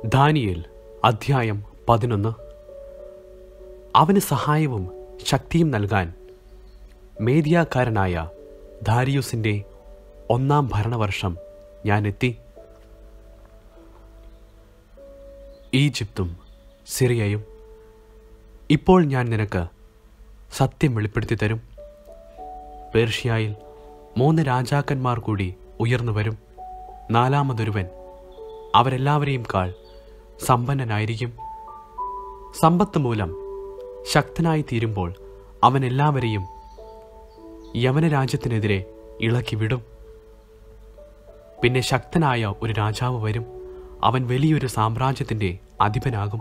Daniel അധ്യായം പതിനൊന്ന് അവന് സഹായവും ശക്തിയും നൽകാൻ മേദിയാക്കാരനായ ദാരിയുസിന്റെ ഒന്നാം ഭരണവർഷം ഞാൻ എത്തി ഈജിപ്തും സിറിയയും ഇപ്പോൾ ഞാൻ നിനക്ക് സത്യം വെളിപ്പെടുത്തി തരും പേർഷ്യയിൽ മൂന്ന് രാജാക്കന്മാർ കൂടി ഉയർന്നു വരും നാലാമതൊരുവൻ അവരെല്ലാവരെയും കാൾ സമ്പന്നനായിരിക്കും സമ്പത്ത് മൂലം ശക്തനായി തീരുമ്പോൾ അവൻ എല്ലാവരെയും യവന രാജ്യത്തിനെതിരെ ഇളക്കി വിടും പിന്നെ ശക്തനായ ഒരു രാജാവ് വരും അവൻ വലിയൊരു സാമ്രാജ്യത്തിന്റെ അധിപനാകും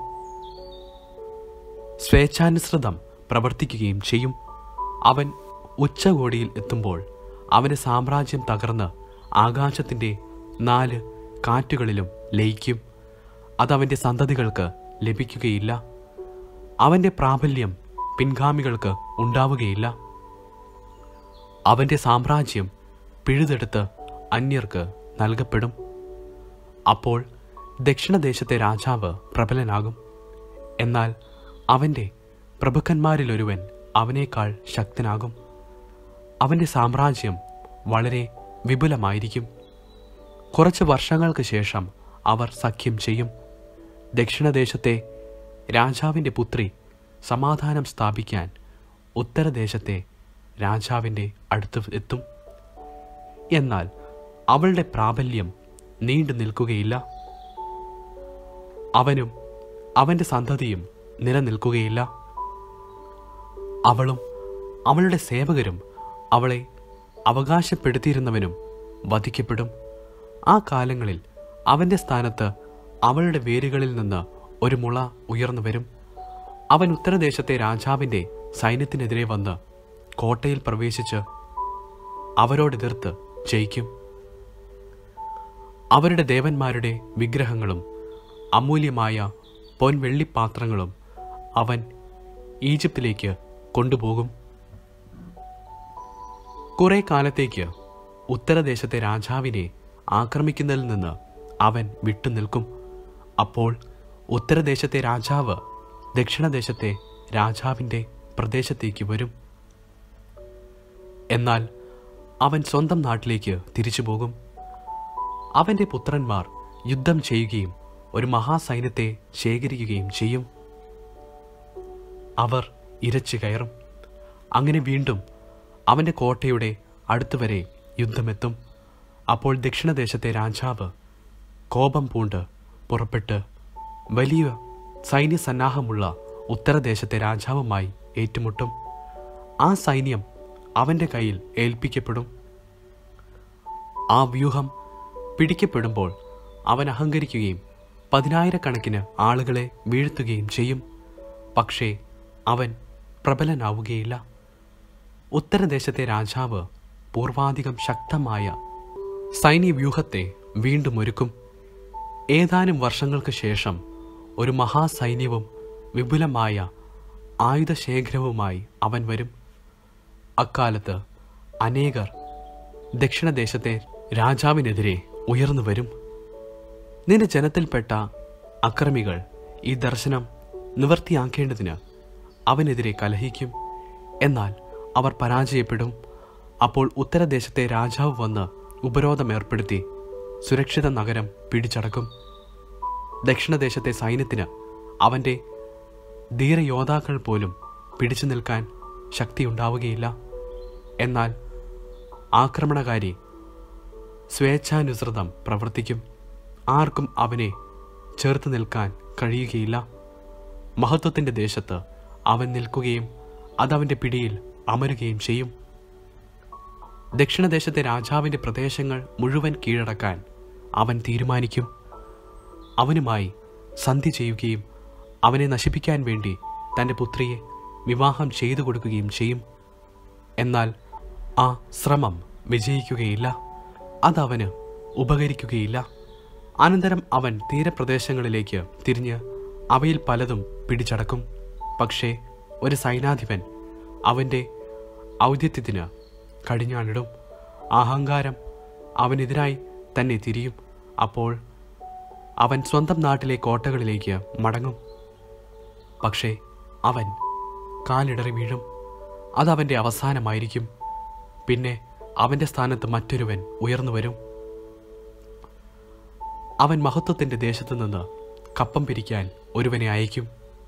സ്വേച്ഛാനുസൃതം പ്രവർത്തിക്കുകയും ചെയ്യും അവൻ ഉച്ചകോടിയിൽ എത്തുമ്പോൾ അവന്റെ സാമ്രാജ്യം തകർന്ന് ആകാശത്തിന്റെ നാല് കാറ്റുകളിലും ലയിക്കും അതവന്റെ സന്തതികൾക്ക് ലഭിക്കുകയില്ല അവന്റെ പ്രാബല്യം പിൻഗാമികൾക്ക് ഉണ്ടാവുകയില്ല അവന്റെ സാമ്രാജ്യം പിഴുതെടുത്ത് അന്യർക്ക് നൽകപ്പെടും അപ്പോൾ ദക്ഷിണദേശത്തെ രാജാവ് പ്രബലനാകും എന്നാൽ അവന്റെ പ്രഭുക്കന്മാരിലൊരുവൻ അവനേക്കാൾ ശക്തനാകും അവന്റെ സാമ്രാജ്യം വളരെ വിപുലമായിരിക്കും കുറച്ച് വർഷങ്ങൾക്ക് ശേഷം അവർ സഖ്യം ചെയ്യും ദക്ഷിണദേശത്തെ രാജാവിൻ്റെ പുത്രി സമാധാനം സ്ഥാപിക്കാൻ ഉത്തരദേശത്തെ രാജാവിൻ്റെ അടുത്ത് എത്തും എന്നാൽ അവളുടെ പ്രാബല്യം നീണ്ടു നിൽക്കുകയില്ല അവനും അവൻ്റെ സന്തതിയും നിലനിൽക്കുകയില്ല അവളും അവളുടെ സേവകരും അവളെ അവകാശപ്പെടുത്തിയിരുന്നവനും വധിക്കപ്പെടും ആ കാലങ്ങളിൽ അവന്റെ സ്ഥാനത്ത് അവളുടെ വേരുകളിൽ നിന്ന് ഒരു മുള ഉയർന്നു വരും അവൻ ഉത്തരദേശത്തെ രാജാവിന്റെ സൈന്യത്തിനെതിരെ വന്ന് കോട്ടയിൽ പ്രവേശിച്ച് അവരോടെതിർത്ത് ജയിക്കും അവരുടെ ദേവന്മാരുടെ വിഗ്രഹങ്ങളും അമൂല്യമായ പൊൻവെള്ളിപ്പാത്രങ്ങളും അവൻ ഈജിപ്തിലേക്ക് കൊണ്ടുപോകും കുറെ കാലത്തേക്ക് ഉത്തരദേശത്തെ രാജാവിനെ ആക്രമിക്കുന്നതിൽ നിന്ന് അവൻ വിട്ടുനിൽക്കും അപ്പോൾ ഉത്തരദേശത്തെ രാജാവ് ദക്ഷിണദേശത്തെ രാജാവിൻ്റെ പ്രദേശത്തേക്ക് വരും എന്നാൽ അവൻ സ്വന്തം നാട്ടിലേക്ക് തിരിച്ചു പോകും അവൻ്റെ പുത്രന്മാർ യുദ്ധം ചെയ്യുകയും ഒരു മഹാസൈന്യത്തെ ശേഖരിക്കുകയും ചെയ്യും അവർ ഇരച്ചു കയറും അങ്ങനെ വീണ്ടും അവൻ്റെ കോട്ടയുടെ അടുത്തുവരെ യുദ്ധമെത്തും അപ്പോൾ ദക്ഷിണദേശത്തെ രാജാവ് കോപം പൂണ്ട് പുറപ്പെട്ട് വലിയ സൈന്യസന്നാഹമുള്ള ഉത്തരദേശത്തെ രാജാവുമായി ഏറ്റുമുട്ടും ആ സൈന്യം അവൻ്റെ കയ്യിൽ ഏൽപ്പിക്കപ്പെടും ആ വ്യൂഹം പിടിക്കപ്പെടുമ്പോൾ അവൻ അഹങ്കരിക്കുകയും പതിനായിരക്കണക്കിന് ആളുകളെ വീഴ്ത്തുകയും ചെയ്യും പക്ഷേ അവൻ പ്രബലനാവുകയില്ല ഉത്തരദേശത്തെ രാജാവ് പൂർവാധികം ശക്തമായ സൈന്യവ്യൂഹത്തെ വീണ്ടും ഒരുക്കും ഏതാനും വർഷങ്ങൾക്ക് ശേഷം ഒരു മഹാസൈന്യവും വിപുലമായ ആയുധശേഖരവുമായി അവൻ വരും അക്കാലത്ത് അനേകർ ദക്ഷിണദേശത്തെ രാജാവിനെതിരെ ഉയർന്നു വരും നിന്റെ ജനത്തിൽപ്പെട്ട അക്രമികൾ ഈ ദർശനം നിവർത്തിയാക്കേണ്ടതിന് അവനെതിരെ കലഹിക്കും എന്നാൽ അവർ പരാജയപ്പെടും അപ്പോൾ ഉത്തരദേശത്തെ രാജാവ് വന്ന് ഉപരോധം ഏർപ്പെടുത്തി സുരക്ഷിത നഗരം പിടിച്ചടക്കും ദക്ഷിണദേശത്തെ സൈന്യത്തിന് അവൻ്റെ ധീരയോദ്ധാക്കൾ പോലും പിടിച്ചു നിൽക്കാൻ ശക്തിയുണ്ടാവുകയില്ല എന്നാൽ ആക്രമണകാരി സ്വേച്ഛാനുസൃതം പ്രവർത്തിക്കും ആർക്കും അവനെ ചേർത്ത് നിൽക്കാൻ കഴിയുകയില്ല മഹത്വത്തിൻ്റെ ദേശത്ത് അവൻ നിൽക്കുകയും അതവൻ്റെ പിടിയിൽ അമരുകയും ചെയ്യും ദക്ഷിണദേശത്തെ രാജാവിൻ്റെ പ്രദേശങ്ങൾ മുഴുവൻ കീഴടക്കാൻ അവൻ തീരുമാനിക്കും അവനുമായി സന്ധി ചെയ്യുകയും അവനെ നശിപ്പിക്കാൻ വേണ്ടി തൻ്റെ പുത്രിയെ വിവാഹം ചെയ്തു കൊടുക്കുകയും ചെയ്യും എന്നാൽ ആ ശ്രമം വിജയിക്കുകയില്ല അതവന് ഉപകരിക്കുകയില്ല അനന്തരം അവൻ തീരപ്രദേശങ്ങളിലേക്ക് തിരിഞ്ഞ് അവയിൽ പലതും പിടിച്ചടക്കും പക്ഷേ ഒരു സൈനാധിപൻ അവൻ്റെ ഔദ്യത്യത്തിന് കടിഞ്ഞാണിടും അഹങ്കാരം അവനെതിരായി തന്നെ തിരിയും അപ്പോൾ അവൻ സ്വന്തം നാട്ടിലെ കോട്ടകളിലേക്ക് മടങ്ങും പക്ഷേ അവൻ കാലിടറി വീഴും അതവൻ്റെ അവസാനമായിരിക്കും പിന്നെ അവൻ്റെ സ്ഥാനത്ത് മറ്റൊരുവൻ ഉയർന്നു വരും അവൻ മഹത്വത്തിൻ്റെ ദേശത്തു നിന്ന് കപ്പം പിരിക്കാൻ ഒരുവനെ അയക്കും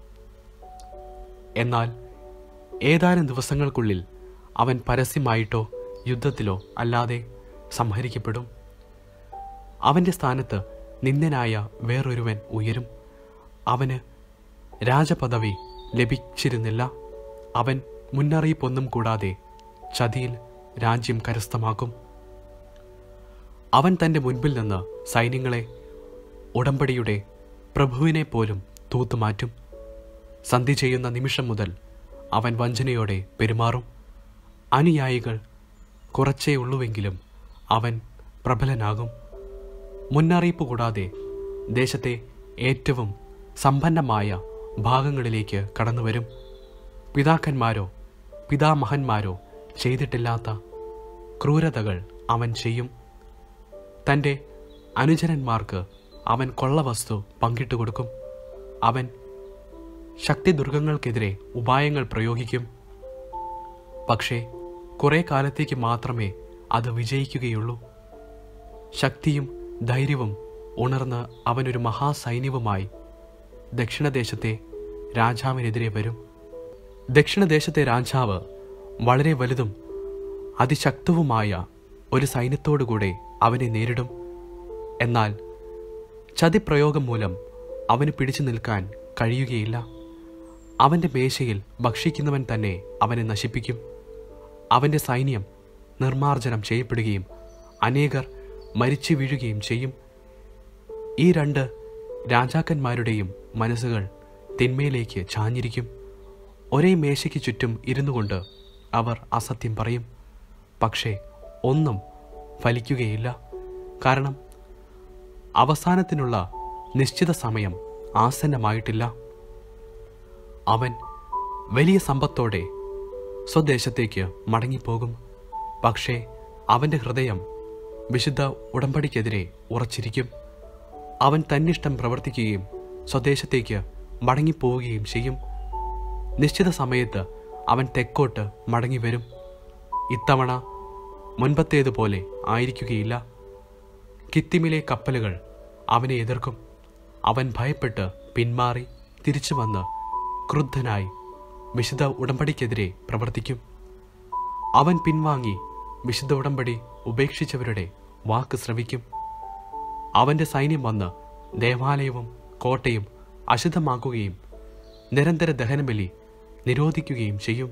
എന്നാൽ ഏതാനും ദിവസങ്ങൾക്കുള്ളിൽ അവൻ പരസ്യമായിട്ടോ യുദ്ധത്തിലോ അല്ലാതെ സംഹരിക്കപ്പെടും അവൻ്റെ സ്ഥാനത്ത് നിന്ദനായ വേറൊരുവൻ ഉയരും അവന് രാജപദവി ലഭിച്ചിരുന്നില്ല അവൻ മുന്നറിയിപ്പൊന്നും കൂടാതെ ചതിയിൽ രാജ്യം കരസ്ഥമാക്കും അവൻ തൻ്റെ മുൻപിൽ നിന്ന് സൈന്യങ്ങളെ ഉടമ്പടിയുടെ പ്രഭുവിനെ പോലും തൂത്തുമാറ്റും സന്ധി ചെയ്യുന്ന നിമിഷം മുതൽ അവൻ വഞ്ചനയോടെ പെരുമാറും അനുയായികൾ കുറച്ചേ ഉള്ളുവെങ്കിലും അവൻ പ്രബലനാകും മുന്നറിയിപ്പ് കൂടാതെ ദേശത്തെ ഏറ്റവും സമ്പന്നമായ ഭാഗങ്ങളിലേക്ക് കടന്നുവരും പിതാക്കന്മാരോ പിതാമഹന്മാരോ ചെയ്തിട്ടില്ലാത്ത ക്രൂരതകൾ അവൻ ചെയ്യും തൻ്റെ അനുചരന്മാർക്ക് അവൻ കൊള്ളവസ്തു പങ്കിട്ടു കൊടുക്കും അവൻ ശക്തിദുർഗങ്ങൾക്കെതിരെ ഉപായങ്ങൾ പ്രയോഗിക്കും പക്ഷേ കുറെ കാലത്തേക്ക് മാത്രമേ അത് വിജയിക്കുകയുള്ളൂ ശക്തിയും ധൈര്യവും ഉണർന്ന് അവനൊരു മഹാസൈന്യവുമായി ദക്ഷിണദേശത്തെ രാജാവിനെതിരെ വരും ദക്ഷിണദേശത്തെ രാജാവ് വളരെ വലുതും അതിശക്തവുമായ ഒരു സൈന്യത്തോടുകൂടെ അവനെ നേരിടും എന്നാൽ ചതിപ്രയോഗം മൂലം അവന് പിടിച്ചു നിൽക്കാൻ കഴിയുകയില്ല അവൻ്റെ മേശയിൽ ഭക്ഷിക്കുന്നവൻ തന്നെ അവനെ നശിപ്പിക്കും അവൻ്റെ സൈന്യം നിർമാർജനം ചെയ്യപ്പെടുകയും അനേകർ മരിച്ചു വീഴുകയും ചെയ്യും ഈ രണ്ട് രാജാക്കന്മാരുടെയും മനസ്സുകൾ തിന്മയിലേക്ക് ചാഞ്ഞിരിക്കും ഒരേ മേശയ്ക്ക് ചുറ്റും ഇരുന്നു കൊണ്ട് അവർ അസത്യം പറയും പക്ഷേ ഒന്നും ഫലിക്കുകയില്ല കാരണം അവസാനത്തിനുള്ള നിശ്ചിത സമയം ആസന്നമായിട്ടില്ല അവൻ വലിയ സമ്പത്തോടെ സ്വദേശത്തേക്ക് മടങ്ങിപ്പോകും പക്ഷേ അവൻ്റെ ഹൃദയം വിശുദ്ധ ഉടമ്പടിക്കെതിരെ ഉറച്ചിരിക്കും അവൻ തന്നിഷ്ടം പ്രവർത്തിക്കുകയും സ്വദേശത്തേക്ക് മടങ്ങിപ്പോവുകയും ചെയ്യും നിശ്ചിത സമയത്ത് അവൻ തെക്കോട്ട് മടങ്ങി വരും ഇത്തവണ മുൻപത്തേതുപോലെ ആയിരിക്കുകയില്ല കിത്തിമിലെ കപ്പലുകൾ അവനെ എതിർക്കും അവൻ ഭയപ്പെട്ട് പിന്മാറി തിരിച്ചു വന്ന് ക്രുദ്ധനായി വിശുദ്ധ ഉടമ്പടിക്കെതിരെ പ്രവർത്തിക്കും അവൻ പിൻവാങ്ങി വിശുദ്ധ ഉടമ്പടി ഉപേക്ഷിച്ചവരുടെ വാക്ക് ശ്രവിക്കും അവന്റെ സൈന്യം വന്ന് ദേവാലയവും കോട്ടയും അശുദ്ധമാക്കുകയും നിരന്തര ദഹനബലി നിരോധിക്കുകയും ചെയ്യും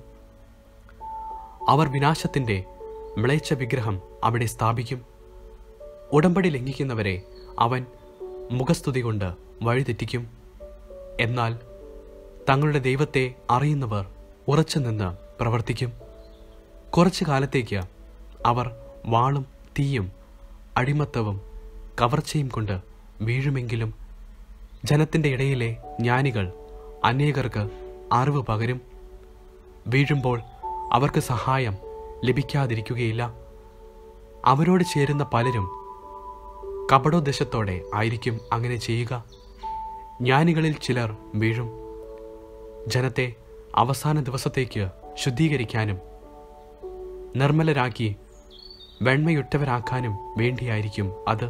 അവർ വിനാശത്തിന്റെ മ്ലേച്ഛ വിഗ്രഹം അവിടെ സ്ഥാപിക്കും ഉടമ്പടി ലംഘിക്കുന്നവരെ അവൻ മുഖസ്തുതി കൊണ്ട് വഴിതെറ്റിക്കും എന്നാൽ തങ്ങളുടെ ദൈവത്തെ അറിയുന്നവർ ഉറച്ചു നിന്ന് പ്രവർത്തിക്കും കുറച്ചു കാലത്തേക്ക് അവർ വാളും തീയും അടിമത്തവും കവർച്ചയും കൊണ്ട് വീഴുമെങ്കിലും ജനത്തിൻ്റെ ഇടയിലെ ജ്ഞാനികൾ അനേകർക്ക് അറിവ് പകരും വീഴുമ്പോൾ അവർക്ക് സഹായം ലഭിക്കാതിരിക്കുകയില്ല അവരോട് ചേരുന്ന പലരും കപടോദ്ദേശത്തോടെ ആയിരിക്കും അങ്ങനെ ചെയ്യുക ജ്ഞാനികളിൽ ചിലർ വീഴും ജനത്തെ അവസാന ദിവസത്തേക്ക് ശുദ്ധീകരിക്കാനും നിർമ്മലരാക്കി വെണ്മയുറ്റവരാക്കാനും വേണ്ടിയായിരിക്കും അത്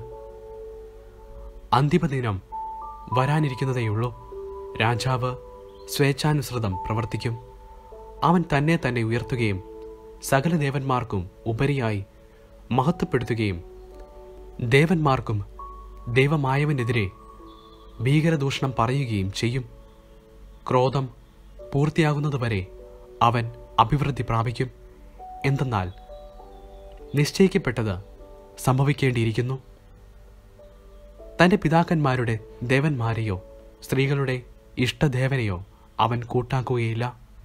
അന്തിമദിനം വരാനിരിക്കുന്നതേയുള്ളൂ രാജാവ് സ്വേച്ഛാനുസൃതം പ്രവർത്തിക്കും അവൻ തന്നെ തന്നെ ഉയർത്തുകയും സകല ദേവന്മാർക്കും ഉപരിയായി മഹത്വപ്പെടുത്തുകയും ദേവന്മാർക്കും ദൈവമായവനെതിരെ ഭീകരദൂഷണം പറയുകയും ചെയ്യും ക്രോധം പൂർത്തിയാകുന്നതുവരെ അവൻ അഭിവൃദ്ധി പ്രാപിക്കും എന്തെന്നാൽ നിശ്ചയിക്കപ്പെട്ടത് സംഭവിക്കേണ്ടിയിരിക്കുന്നു തൻ്റെ പിതാക്കന്മാരുടെ ദേവന്മാരെയോ സ്ത്രീകളുടെ ഇഷ്ടദേവനെയോ അവൻ കൂട്ടാക്കുകയില്ല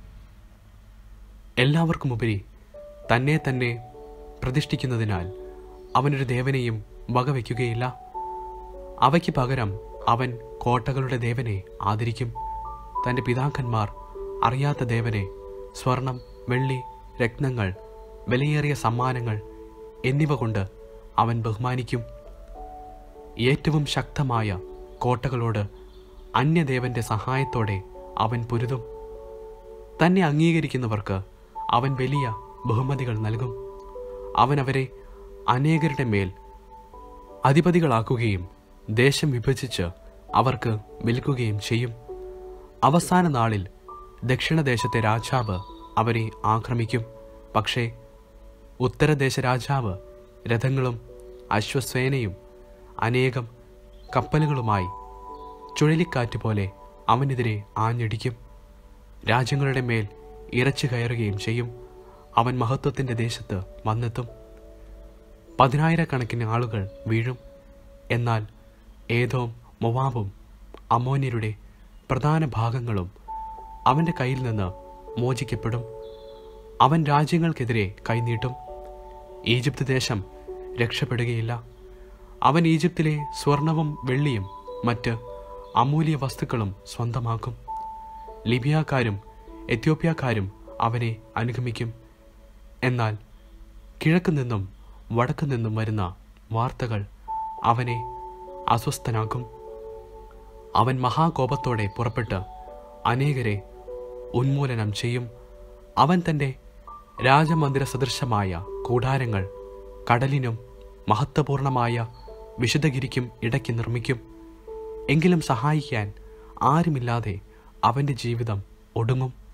എല്ലാവർക്കുമുപരി തന്നെ തന്നെ പ്രതിഷ്ഠിക്കുന്നതിനാൽ അവനൊരു ദേവനെയും വകവയ്ക്കുകയില്ല അവയ്ക്ക് പകരം അവൻ കോട്ടകളുടെ ദേവനെ ആദരിക്കും തൻ്റെ പിതാക്കന്മാർ അറിയാത്ത ദേവനെ സ്വർണം വെള്ളി രത്നങ്ങൾ വിലയേറിയ സമ്മാനങ്ങൾ എന്നിവ കൊണ്ട് അവൻ ബഹുമാനിക്കും ഏറ്റവും ശക്തമായ കോട്ടകളോട് അന്യദേവന്റെ സഹായത്തോടെ അവൻ പൊരുതും തന്നെ അംഗീകരിക്കുന്നവർക്ക് അവൻ വലിയ ബഹുമതികൾ നൽകും അവൻ അവരെ അനേകരുടെ മേൽ അധിപതികളാക്കുകയും ദേശം വിഭജിച്ച് അവർക്ക് വിൽക്കുകയും ചെയ്യും അവസാന നാളിൽ ദക്ഷിണദേശത്തെ രാജാവ് അവരെ ആക്രമിക്കും പക്ഷേ ഉത്തരദേശ രാജാവ് രഥങ്ങളും അശ്വസേനയും അനേകം കപ്പലുകളുമായി ചുഴലിക്കാറ്റ് പോലെ അവനെതിരെ ആഞ്ഞടിക്കും രാജ്യങ്ങളുടെ മേൽ ഇറച്ചു കയറുകയും ചെയ്യും അവൻ മഹത്വത്തിൻ്റെ ദേശത്ത് വന്നെത്തും പതിനായിരക്കണക്കിന് ആളുകൾ വീഴും എന്നാൽ ഏതോം മൊവാബും അമോന്യരുടെ പ്രധാന ഭാഗങ്ങളും അവൻ്റെ കയ്യിൽ നിന്ന് മോചിക്കപ്പെടും അവൻ രാജ്യങ്ങൾക്കെതിരെ കൈനീട്ടും ഈജിപ്ത് ദേശം രക്ഷപ്പെടുകയില്ല അവൻ ഈജിപ്തിലെ സ്വർണവും വെള്ളിയും മറ്റ് അമൂല്യ വസ്തുക്കളും സ്വന്തമാക്കും ലിബിയാക്കാരും എത്യോപ്യക്കാരും അവനെ അനുഗമിക്കും എന്നാൽ കിഴക്ക് നിന്നും വടക്ക് നിന്നും വരുന്ന വാർത്തകൾ അവനെ അസ്വസ്ഥനാക്കും അവൻ മഹാകോപത്തോടെ പുറപ്പെട്ട് അനേകരെ ഉന്മൂലനം ചെയ്യും അവൻ തൻ്റെ രാജമന്ദിര സദൃശമായ കൂടാരങ്ങൾ കടലിനും മഹത്വപൂർണമായ വിശുദ്ധഗിരിക്കും ഇടയ്ക്ക് നിർമ്മിക്കും എങ്കിലും സഹായിക്കാൻ ആരുമില്ലാതെ അവൻ്റെ ജീവിതം ഒടുങ്ങും